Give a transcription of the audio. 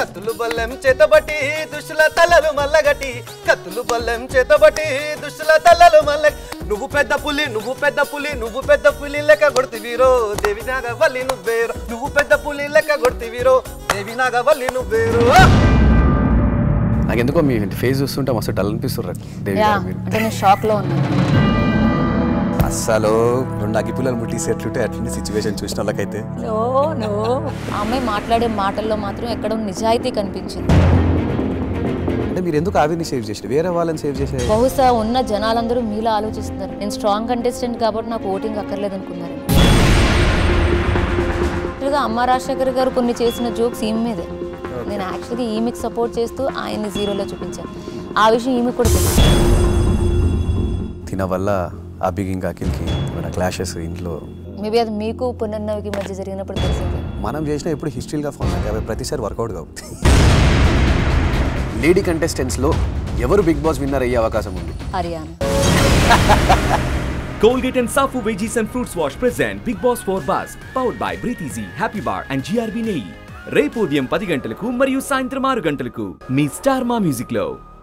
కత్తులు బల్లెం చేతబట్టి దుష్టుల తలలు మల్లగట్టి కత్తులు బల్లెం చేతబట్టి దుష్టుల తలలు మల్ల నువ్వు పెద్ద పులి నువ్వు పెద్ద పులి నువ్వు పెద్ద పులి లెక్క కొడుతువీరో దేవి నాగవల్లి నువ్వేరో నువ్వు పెద్ద పులి లెక్క కొడుతువీరో దేవి నాగవల్లి నువ్వేరో నాకు ఎందుకో మీ ఫేస్ చూస్తుంటే మస్తు డల్ అనిపిస్తున్నారు దేవి యా గారు మీరు అంటే నేను షాక్లో ఉన్నాను అస్సలు రెండు అగ్గిపుల్లలు ముట్టిసేట్లుంటే అట్లనే సిచ్యువేషన్ చూసిన వాళ్ళకైతే నో నో ఆ అమ్మాయి మాట్లాడే మాటల్లో మాత్రం ఎక్కడో నిజాయితీ కనిపించింది అంటే మీరు ఎందుకు ఆవిర్ని సేవ్ చేసారు వేరే వాళ్ళని సేవ్ చేసే బహుశా ఉన్న జనాలందరూ మీలా ఆలోచిస్తున్నారు నేను స్ట్రాంగ్ కంటెస్టెంట్ కాబట్టి నాకు ఓటింగ్ అక్కర్లేదు అనుకున్నారు యాక్చువల్గా అమ్మ రాజశేఖర్ గారు కొన్ని చేసిన జోక్స్ ఈమె మీదే నేను యాక్చువల్లీ ఈమెకి సపోర్ట్ చేస్తూ ఆయన్ని జీరోలో చూపించాను ఆ విషయం ఈమె కూడా తెలుసు తిన వల్ల అభిగ్ ఇంకా అఖిల్కి మన క్లాషెస్ ఇంట్లో మేబీ అది మీకు పునర్నవికి మధ్య జరిగినప్పుడు తెలిసింది మనం చేసిన ఎప్పుడు హిస్టరీగా ఫామ్ అయితే అవి ప్రతిసారి వర్కౌట్ కావు లేడీ కంటెస్టెంట్స్లో ఎవరు బిగ్ బాస్ విన్నర్ అయ్యే అవకాశం ఉంది Haryana Colgate and Safu Veggies and Fruits Wash present Big Boss 4 Buzz, powered by Breathe Easy, Happy Bar and GRB నెయ్యి రేపు ఉదయం పది గంటలకు మరియు సాయంత్రం ఆరు గంటలకు మీ స్టార్ మా మ్యూజిక్ లో